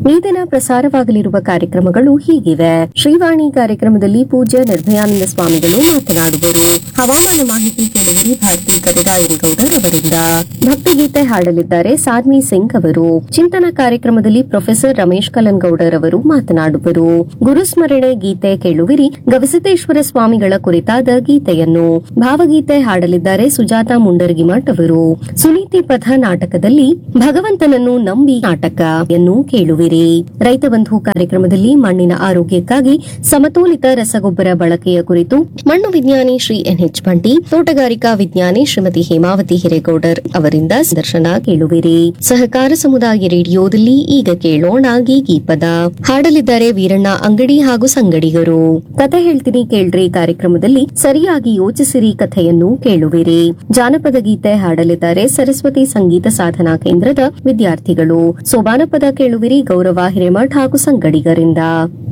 ಈ ದಿನ ಪ್ರಸಾರವಾಗಲಿರುವ ಕಾರ್ಯಕ್ರಮಗಳು ಹೀಗಿವೆ ಶ್ರೀವಾಣಿ ಕಾರ್ಯಕ್ರಮದಲ್ಲಿ ಪೂಜ್ಯ ನಿರ್ಭಯಾನಂದ ಸ್ವಾಮಿಗಳು ಮಾತನಾಡುವರು ಹವಾಮಾನ ಮಾಹಿತಿ ಕೇಳುವರಿ ಭಾರತಿ ಕರಿರಾಯನಗೌಡರ್ ಅವರಿಂದ ಭಕ್ತಿಗೀತೆ ಹಾಡಲಿದ್ದಾರೆ ಸಾಧ್ವಿ ಸಿಂಗ್ ಅವರು ಚಿಂತನ ಕಾರ್ಯಕ್ರಮದಲ್ಲಿ ಪ್ರೊಫೆಸರ್ ರಮೇಶ್ ಕಲನ್ಗೌಡರ್ ಅವರು ಮಾತನಾಡುವರು ಗುರುಸ್ಮರಣೆ ಗೀತೆ ಕೇಳುವಿರಿ ಗವಿಸಿದ್ದೇಶ್ವರ ಸ್ವಾಮಿಗಳ ಕುರಿತಾದ ಗೀತೆಯನ್ನು ಭಾವಗೀತೆ ಹಾಡಲಿದ್ದಾರೆ ಸುಜಾತ ಮುಂಡರಗಿಮಠ್ ಅವರು ಸುನೀತಿ ಪಥ ನಾಟಕದಲ್ಲಿ ಭಗವಂತನನ್ನು ನಂಬಿ ನಾಟಕವನ್ನು ಕೇಳುವಿರಿ ರೈತ ಬಂಧು ಕಾರ್ಯಕ್ರಮದಲ್ಲಿ ಮಣ್ಣಿನ ಆರೋಗ್ಯಕ್ಕಾಗಿ ಸಮತೋಲಿತ ರಸಗೊಬ್ಬರ ಬಳಕೆಯ ಕುರಿತು ಮಣ್ಣು ವಿಜ್ಞಾನಿ ಶ್ರೀ ಎನ್ಎಚ್ ಬಂಟಿ ತೋಟಗಾರಿಕಾ ವಿಜ್ಞಾನಿ ಶ್ರೀಮತಿ ಹೇಮಾವತಿ ಹಿರೇಗೌಡರ್ ಅವರಿಂದ ಸಂದರ್ಶನ ಕೇಳುವಿರಿ ಸಹಕಾರ ಸಮುದಾಯ ರೇಡಿಯೋದಲ್ಲಿ ಈಗ ಕೇಳೋಣ ಗೀಗಿ ಪದ ಹಾಡಲಿದ್ದಾರೆ ವೀರಣ್ಣ ಅಂಗಡಿ ಹಾಗೂ ಸಂಗಡಿಗರು ಕತೆ ಹೇಳ್ತೀನಿ ಕೇಳ್ರಿ ಕಾರ್ಯಕ್ರಮದಲ್ಲಿ ಸರಿಯಾಗಿ ಯೋಚಿಸಿರಿ ಕಥೆಯನ್ನು ಕೇಳುವಿರಿ ಜಾನಪದ ಗೀತೆ ಹಾಡಲಿದ್ದಾರೆ ಸರಸ್ವತಿ ಸಂಗೀತ ಸಾಧನಾ ಕೇಂದ್ರದ ವಿದ್ಯಾರ್ಥಿಗಳು ಸೋಬಾನ ಪದ ಕೇಳುವಿರಿ ಗೌರವ ಹಿರೇಮಠ್ ಹಾಗೂ ಸಂಗಡಿಗರಿಂದ